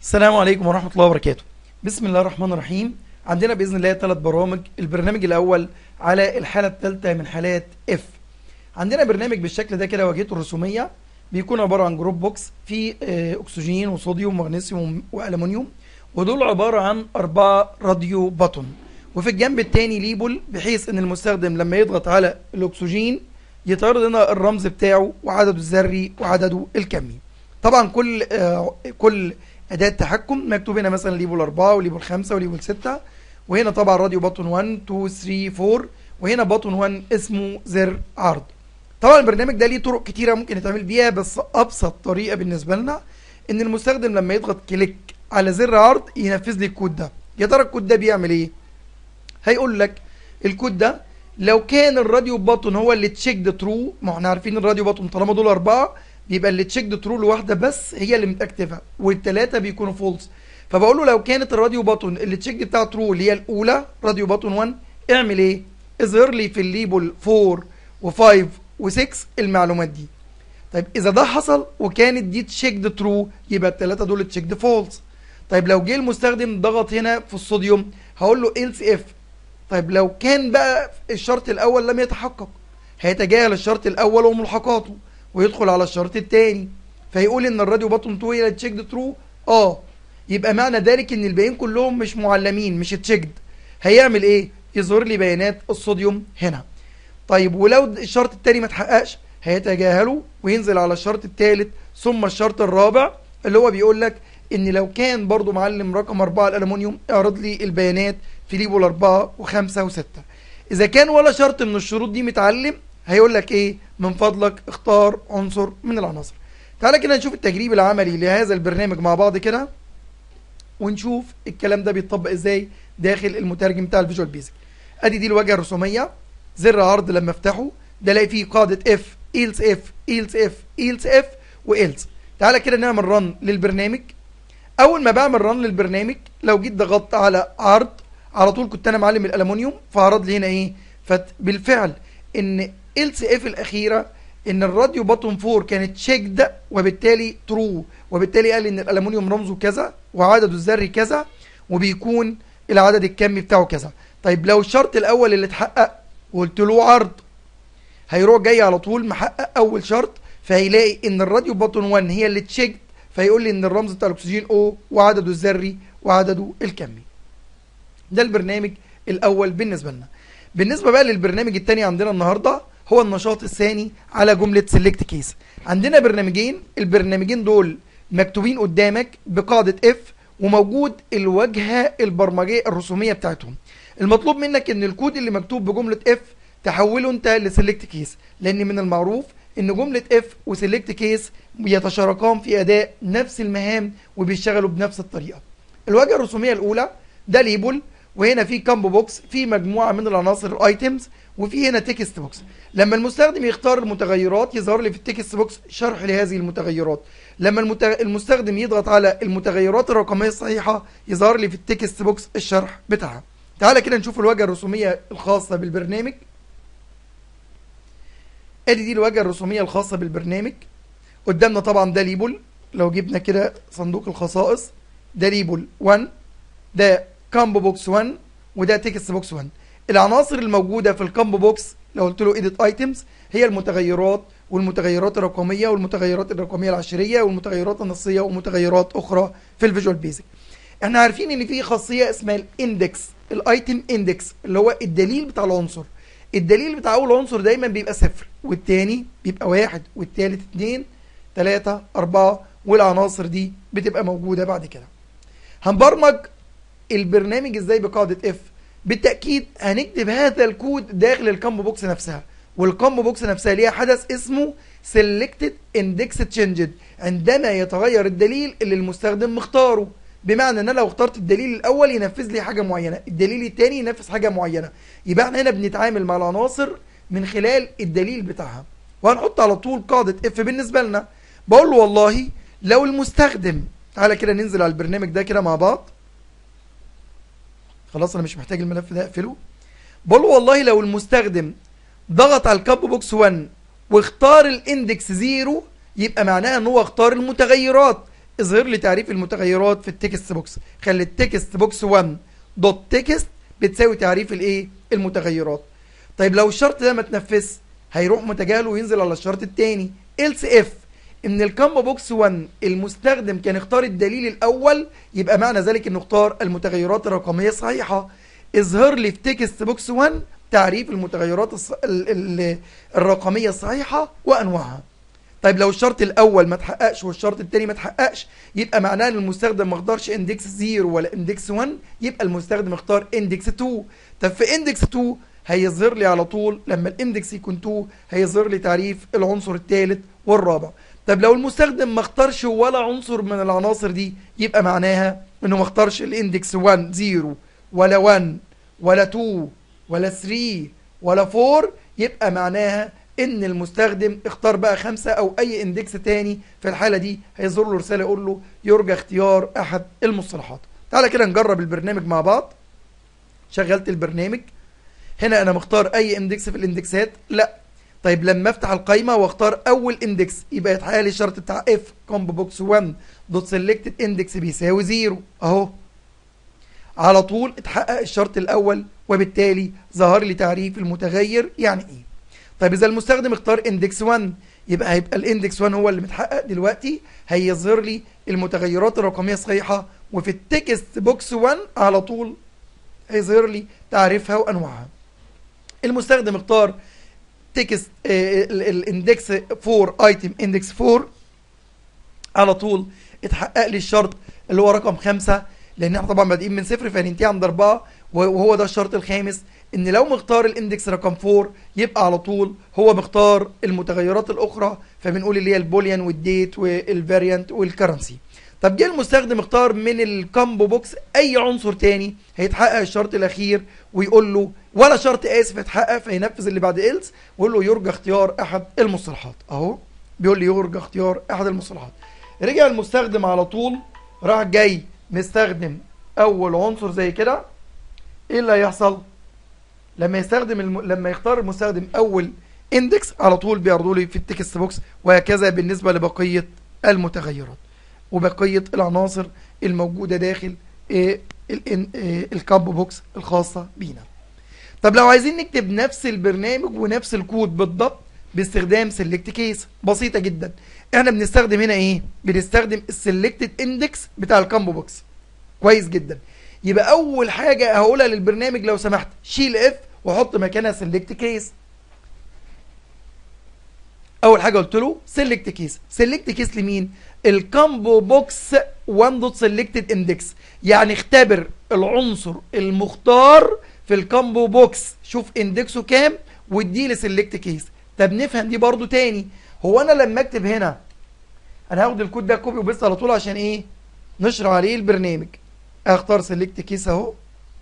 السلام عليكم ورحمة الله وبركاته بسم الله الرحمن الرحيم عندنا بإذن الله ثلاث برامج البرنامج الأول على الحالة الثالثة من حالات F عندنا برنامج بالشكل ده كده واجهته الرسومية بيكون عبارة عن جروب بوكس فيه آه، أكسجين وصوديوم ومغنيسيوم وألمنيوم ودول عبارة عن أربعة راديو بطن وفي الجنب التاني ليبل بحيث إن المستخدم لما يضغط على الأكسجين يتعرض هنا الرمز بتاعه وعدده الذري وعدده الكمي طبعا كل آه كل اداه تحكم مكتوب هنا مثلا ليبل 4 وليبل 5 وليبل 6 وهنا طبعا راديو بطن 1 2 3 4 وهنا بطن 1 اسمه زر عرض طبعا البرنامج ده ليه طرق كتيره ممكن يتعمل بيها بس ابسط طريقه بالنسبه لنا ان المستخدم لما يضغط كليك على زر عرض ينفذ لي الكود ده يا ترى الكود ده بيعمل ايه هيقول لك الكود ده لو كان الراديو بطن هو اللي تشيكد ترو ما احنا عارفين الراديو بطن طالما دول اربعه بيبقى اللي تشيكد ترو لواحده بس هي اللي متاكتفه والثلاثه بيكونوا فولس فبقول له لو كانت الراديو بطن اللي تشيكد بتاع ترو اللي هي الاولى راديو بطن 1 اعمل ايه؟ اظهر لي في الليبل 4 و5 و6 المعلومات دي طيب اذا ده حصل وكانت دي تشيكد ترو يبقى الثلاثه دول تشيكد فولس طيب لو جه المستخدم ضغط هنا في الصوديوم هقول له else if طيب لو كان بقى الشرط الاول لم يتحقق هيتجاهل الشرط الاول وملحقاته ويدخل على الشرط الثاني فيقول ان الراديو بطن تو هي تشيكد ترو اه يبقى معنى ذلك ان الباقيين كلهم مش معلمين مش تشيكد هيعمل ايه يظهر لي بيانات الصوديوم هنا طيب ولو الشرط الثاني ما اتحققش هيتجاهله وينزل على الشرط الثالث ثم الشرط الرابع اللي هو بيقول لك ان لو كان برضو معلم رقم 4 الالومنيوم اعرض لي البيانات في ليبل 4 و5 و6 اذا كان ولا شرط من الشروط دي متعلم هيقول لك ايه من فضلك اختار عنصر من العناصر تعالى كده نشوف التجريب العملي لهذا البرنامج مع بعض كده ونشوف الكلام ده بيتطبق ازاي داخل المترجم بتاع الفيجوال بيزك ادي دي الواجهه الرسوميه زر عرض لما افتحه ده الاقي فيه قاعده اف ايلس اف ايلس اف ايلس اف وايلس تعالى كده نعمل رن للبرنامج اول ما بعمل رن للبرنامج لو جيت ضغطت على عرض على طول كنت انا معلم الالومنيوم فعرض لي هنا ايه فبالفعل ان else اف الاخيره ان الراديو بطن 4 كانت تشيكد وبالتالي ترو وبالتالي قال ان الالومنيوم رمزه كذا وعدده الذري كذا وبيكون العدد الكمي بتاعه كذا طيب لو الشرط الاول اللي اتحقق وقلت له عرض هيروح جاي على طول محقق اول شرط فهيلاقي ان الراديو بطن 1 هي اللي تشيكد فيقول لي ان الرمز بتاع الاكسجين او وعدده الذري وعدده الكمي ده البرنامج الاول بالنسبه لنا بالنسبه بقى للبرنامج الثاني عندنا النهارده هو النشاط الثاني على جمله سيلكت كيس عندنا برنامجين البرنامجين دول مكتوبين قدامك بقاعده اف وموجود الواجهه البرمجيه الرسوميه بتاعتهم المطلوب منك ان الكود اللي مكتوب بجمله اف تحوله انت لسيلكت كيس لان من المعروف ان جمله اف وسيلكت كيس يتشاركان في اداء نفس المهام وبيشتغلوا بنفس الطريقه الواجهه الرسوميه الاولى ده ليبل وهنا في كامبو بوكس في مجموعه من العناصر الايتمز وفي هنا تكست بوكس لما المستخدم يختار المتغيرات يظهر لي في التكست بوكس شرح لهذه المتغيرات لما المت... المستخدم يضغط على المتغيرات الرقميه الصحيحه يظهر لي في التكست بوكس الشرح بتاعها تعالى كده نشوف الواجهه الرسوميه الخاصه بالبرنامج ادي دي الواجهه الرسوميه الخاصه بالبرنامج قدامنا طبعا ده ليبل لو جبنا كده صندوق الخصائص ده ليبل 1 ده كامبو بوكس 1 وده تكست بوكس 1 العناصر الموجوده في الكامبو بوكس لو قلت له ايديت ايتمز هي المتغيرات والمتغيرات الرقميه والمتغيرات الرقميه العشريه والمتغيرات النصيه ومتغيرات اخرى في الفيجوال بيزك احنا عارفين ان في خاصيه اسمها الاندكس الايتم اندكس اللي هو الدليل بتاع العنصر الدليل بتاع اول عنصر دايما بيبقى صفر والتاني بيبقى واحد والتالت اتنين تلاتة أربعة والعناصر دي بتبقى موجودة بعد كده هنبرمج البرنامج ازاي بقاعدة اف بالتأكيد هنكتب هذا الكود داخل الكامبو بوكس نفسها والكامبو بوكس نفسها ليها حدث اسمه selected index changed عندما يتغير الدليل اللي المستخدم مختاره بمعنى ان انا لو اخترت الدليل الاول ينفذ لي حاجه معينه الدليل الثاني ينفذ حاجه معينه يبقى احنا هنا بنتعامل مع العناصر من خلال الدليل بتاعها وهنحط على طول قاعده اف بالنسبه لنا بقول له والله لو المستخدم تعالى كده ننزل على البرنامج ده كده مع بعض خلاص انا مش محتاج الملف ده اقفله بقول له والله لو المستخدم ضغط على الكاب بوكس 1 واختار الاندكس 0 يبقى معناها ان هو اختار المتغيرات اظهر لي تعريف المتغيرات في التكست بوكس خلي التكست بوكس 1 دوت تكست بتساوي تعريف الايه المتغيرات طيب لو الشرط ده ما اتنفذش هيروح متجاهل وينزل على الشرط الثاني else if ان الكامبو بوكس 1 المستخدم كان اختار الدليل الاول يبقى معنى ذلك انه اختار المتغيرات الرقميه الصحيحه اظهر لي في تكست بوكس 1 تعريف المتغيرات الص... ال... ال... الرقميه الصحيحه وانواعها طيب لو الشرط الاول ما اتحققش والشرط الثاني ما اتحققش يبقى معناه ان المستخدم ما اختارش اندكس 0 ولا اندكس 1 يبقى المستخدم اختار اندكس 2 طب في اندكس 2 هيظهر لي على طول لما الاندكس يكون 2 هيظهر لي تعريف العنصر الثالث والرابع طب لو المستخدم ما اختارش ولا عنصر من العناصر دي يبقى معناها انه ما اختارش الاندكس 1 0 ولا 1 ولا 2 ولا 3 ولا 4 يبقى معناها ان المستخدم اختار بقى خمسة او اي اندكس تاني في الحالة دي هيظهر له رسالة يقول له يرجى اختيار احد المصطلحات تعالى كده نجرب البرنامج مع بعض شغلت البرنامج هنا انا مختار اي اندكس في الاندكسات لا طيب لما افتح القايمه واختار اول اندكس يبقى يتحقق لي الشرط بتاع اف كومبو بوكس 1 دوت سيلكتد اندكس بيساوي 0 اهو على طول اتحقق الشرط الاول وبالتالي ظهر لي تعريف المتغير يعني ايه طيب اذا المستخدم اختار اندكس 1 يبقى هيبقى الاندكس 1 هو اللي متحقق دلوقتي هيظهر لي المتغيرات الرقميه الصحيحه وفي التكست بوكس 1 على طول هيظهر لي تعريفها وانواعها المستخدم اختار تكست الاندكس 4 ايتم اندكس 4 على طول اتحقق لي الشرط اللي هو رقم 5 لان احنا طبعا بادئين من صفر فهننتهي عند 4 وهو ده الشرط الخامس ان لو مختار الاندكس رقم 4 يبقى على طول هو مختار المتغيرات الاخرى فبنقول اللي هي البوليان والديت والفاريانت والكرنسي طب جه المستخدم اختار من الكامبو بوكس اي عنصر تاني هيتحقق الشرط الاخير ويقول له ولا شرط اسف اتحقق فينفذ اللي بعد إلس ويقول له يرجى اختيار احد المصطلحات اهو بيقول لي يرجى اختيار احد المصطلحات رجع المستخدم على طول راح جاي مستخدم اول عنصر زي كده ايه اللي هيحصل لما يستخدم الم... لما يختار المستخدم اول اندكس على طول بيعرضوا لي في التكست بوكس وهكذا بالنسبه لبقيه المتغيرات وبقيه العناصر الموجوده داخل إيه الكاب بوكس الخاصه بينا طب لو عايزين نكتب نفس البرنامج ونفس الكود بالضبط باستخدام سيلكت كيس بسيطه جدا احنا بنستخدم هنا ايه بنستخدم السيلكتد اندكس بتاع الكامبو بوكس كويس جدا يبقى اول حاجه هقولها للبرنامج لو سمحت شيل اف وحط مكانها سيلكت كيس اول حاجه قلت له سيلكت كيس سيلكت كيس لمين الكامبو بوكس 1 دوت سيلكتد اندكس يعني اختبر العنصر المختار في الكامبو بوكس شوف اندكسه كام واديلي سيلكت كيس طب نفهم دي برضو تاني هو انا لما اكتب هنا انا هاخد الكود ده كوبي وبيست على طول عشان ايه نشر عليه البرنامج اختار سيلكت كيس اهو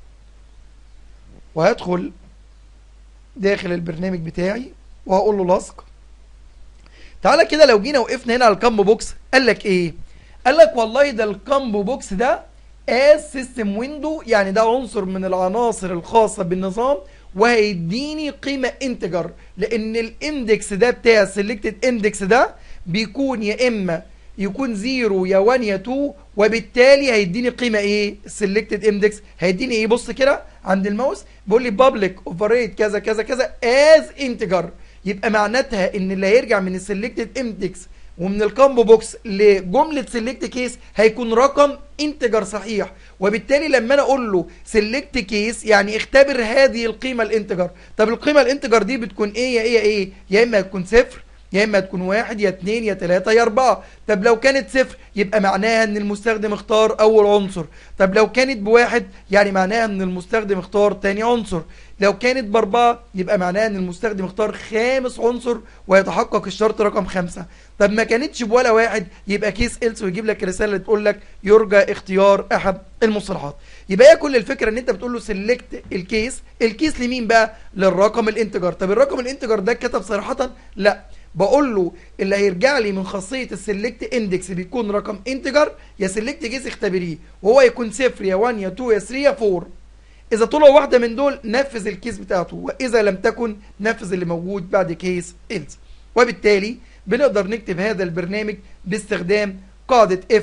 وهدخل داخل البرنامج بتاعي وهقول له لصق تعالى كده لو جينا وقفنا هنا على الكامبو بوكس قال لك ايه قال لك والله ده الكامبو بوكس ده از سيستم ويندو يعني ده عنصر من العناصر الخاصه بالنظام وهيديني قيمه انتجر لان الاندكس ده بتاع السيلكتد اندكس ده بيكون يا اما يكون 0 يا 1 يا 2 وبالتالي هيديني قيمه ايه السيلكتد اندكس هيديني ايه بص كده عند الماوس بيقول لي بابليك اوفريت كذا كذا كذا از انتجر يبقى معناتها ان اللي هيرجع من السيلكتد اندكس ومن الكامبو بوكس لجمله سيلكت كيس هيكون رقم انتجر صحيح وبالتالي لما انا اقول له سيلكت كيس يعني اختبر هذه القيمه الانتجر طب القيمه الانتجر دي بتكون ايه يا ايه يا ايه يا اما تكون صفر يا اما تكون واحد يا اتنين يا تلاتة يا اربعة طب لو كانت صفر يبقى معناها ان المستخدم اختار اول عنصر طب لو كانت بواحد يعني معناها ان المستخدم اختار تاني عنصر لو كانت باربعة يبقى معناها ان المستخدم اختار خامس عنصر ويتحقق الشرط رقم خمسة طب ما كانتش بولا واحد يبقى كيس إلس ويجيب لك رسالة اللي تقول لك يرجى اختيار احد المصطلحات يبقى هي كل الفكرة ان انت بتقول له سيلكت الكيس الكيس لمين بقى للرقم الانتجر طب الرقم الانتجر ده اتكتب صراحة لا بقول له اللي هيرجع لي من خاصيه السلكت اندكس بيكون رقم انتجر يا سلكت كيس اختبريه وهو يكون صفر يا 1 يا 2 يا 3 يا 4 اذا طلع واحده من دول نفذ الكيس بتاعته واذا لم تكن نفذ اللي موجود بعد كيس إلز وبالتالي بنقدر نكتب هذا البرنامج باستخدام قاعده اف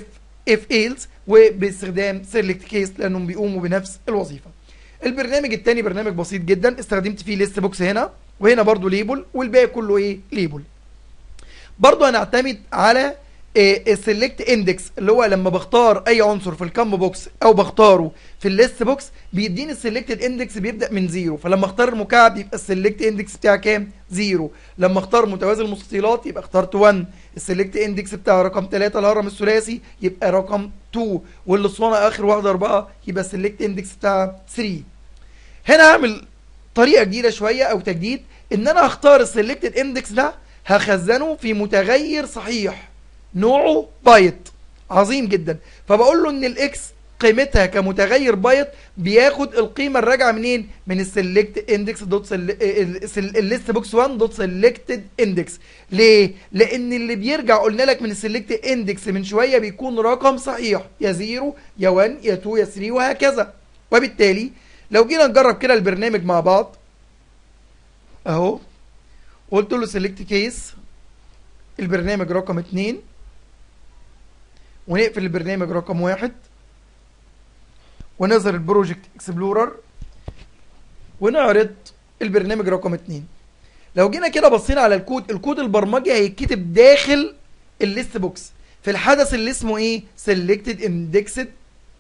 if else وباستخدام select case لانهم بيقوموا بنفس الوظيفه البرنامج الثاني برنامج بسيط جدا استخدمت فيه ليست بوكس هنا وهنا برضو ليبل والباقي كله ايه ليبل برضو هنعتمد على السلكت اندكس اللي هو لما بختار اي عنصر في الكم بوكس او بختاره في الليست بوكس بيديني السلكتد اندكس بيبدا من زيرو فلما اختار المكعب يبقى السلكت اندكس بتاعي كام زيرو لما اختار متوازي المستطيلات يبقى اخترت 1 السلكت اندكس بتاع رقم 3 الهرم الثلاثي يبقى رقم 2 والاسطوانه اخر واحده 4 يبقى السلكت اندكس بتاع 3 هنا هعمل طريقه جديده شويه او تجديد ان انا هختار السلكتد اندكس ده هخزنه في متغير صحيح نوعه بايت عظيم جدا فبقول له ان الاكس قيمتها كمتغير بايت بياخد القيمه الراجعه منين من السلكت اندكس دوت الليست بوكس 1 دوت سلكتد اندكس ليه لان اللي بيرجع قلنا لك من السلكت اندكس من شويه بيكون رقم صحيح يا 0 يا 1 يا 2 يا 3 وهكذا وبالتالي لو جينا نجرب كده البرنامج مع بعض اهو قلت له سيلكت كيس البرنامج رقم 2 ونقفل البرنامج رقم واحد ونظهر البروجكت اكسبلورر ونعرض البرنامج رقم اتنين لو جينا كده بصينا على الكود الكود البرمجي هيتكتب داخل الليست بوكس في الحدث اللي اسمه ايه selected indexed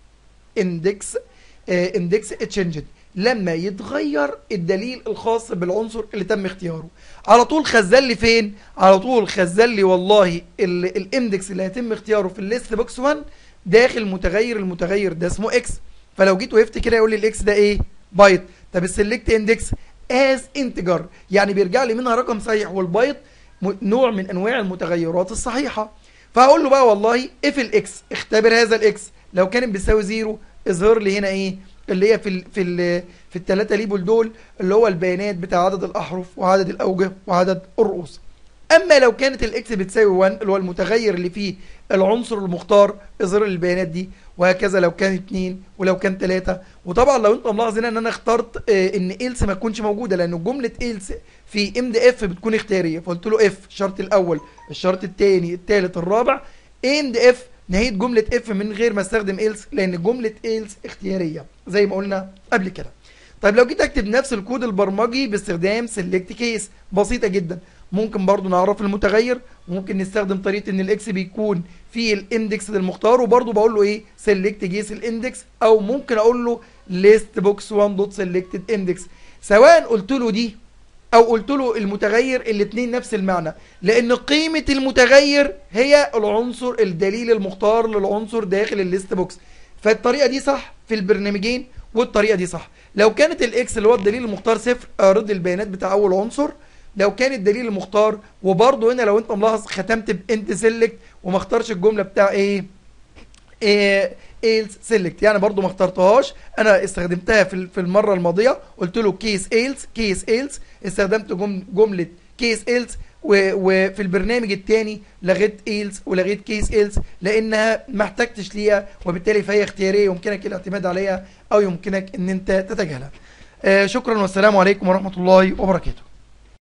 index اندكس اتشنجد لما يتغير الدليل الخاص بالعنصر اللي تم اختياره على طول خزن لي فين على طول خزن لي والله الاندكس اللي هيتم اختياره في الليست بوكس 1 داخل متغير المتغير ده اسمه اكس فلو جيت وقفت كده يقول لي الاكس ده ايه بايت طب السلكت اندكس از انتجر يعني بيرجع لي منها رقم صحيح والبايت نوع من انواع المتغيرات الصحيحه فهقول له بقى والله اف الاكس اختبر هذا الاكس لو كانت بيساوي زيرو اظهر لي هنا ايه اللي هي في ال في ال في الثلاثه ليبل دول اللي هو البيانات بتاع عدد الاحرف وعدد الاوجه وعدد الرؤوس اما لو كانت الاكس بتساوي 1 اللي هو المتغير اللي فيه العنصر المختار اظهر لي البيانات دي وهكذا لو كان 2 ولو كان 3 وطبعا لو انت ملاحظ هنا ان انا اخترت اه ان ايلس ما تكونش موجوده لان جمله ايلس في ام دي اف بتكون اختياريه فقلت له اف الشرط الاول الشرط الثاني الثالث الرابع ام دي اف نهايه جمله اف من غير ما استخدم ايلس لان جمله ايلس اختياريه زي ما قلنا قبل كده طيب لو جيت اكتب نفس الكود البرمجي باستخدام سيلكت كيس بسيطه جدا ممكن برضو نعرف المتغير ممكن نستخدم طريقه ان الاكس بيكون في الاندكس المختار وبرضو بقول له ايه سيلكت جيس الاندكس او ممكن اقول له ليست بوكس 1 دوت سيلكتد اندكس سواء قلت له دي او قلت له المتغير الاثنين نفس المعنى لان قيمه المتغير هي العنصر الدليل المختار للعنصر داخل الليست بوكس فالطريقه دي صح في البرنامجين والطريقه دي صح لو كانت الاكس اللي هو الدليل المختار صفر اعرض البيانات بتاع اول عنصر لو كان الدليل المختار وبرضه هنا لو انت ملاحظ ختمت بانت سيلكت وما اختارش الجمله بتاع ايه ايه ايلس سيلكت يعني برضو ما اخترتهاش انا استخدمتها في في المره الماضيه قلت له كيس ايلس كيس ايلس استخدمت جم جمله كيس ايلس وفي البرنامج الثاني لغيت ايلس ولغيت كيس ايلس لانها ما احتجتش ليها وبالتالي فهي اختياريه يمكنك الاعتماد عليها او يمكنك ان انت تتجاهلها آه شكرا والسلام عليكم ورحمه الله وبركاته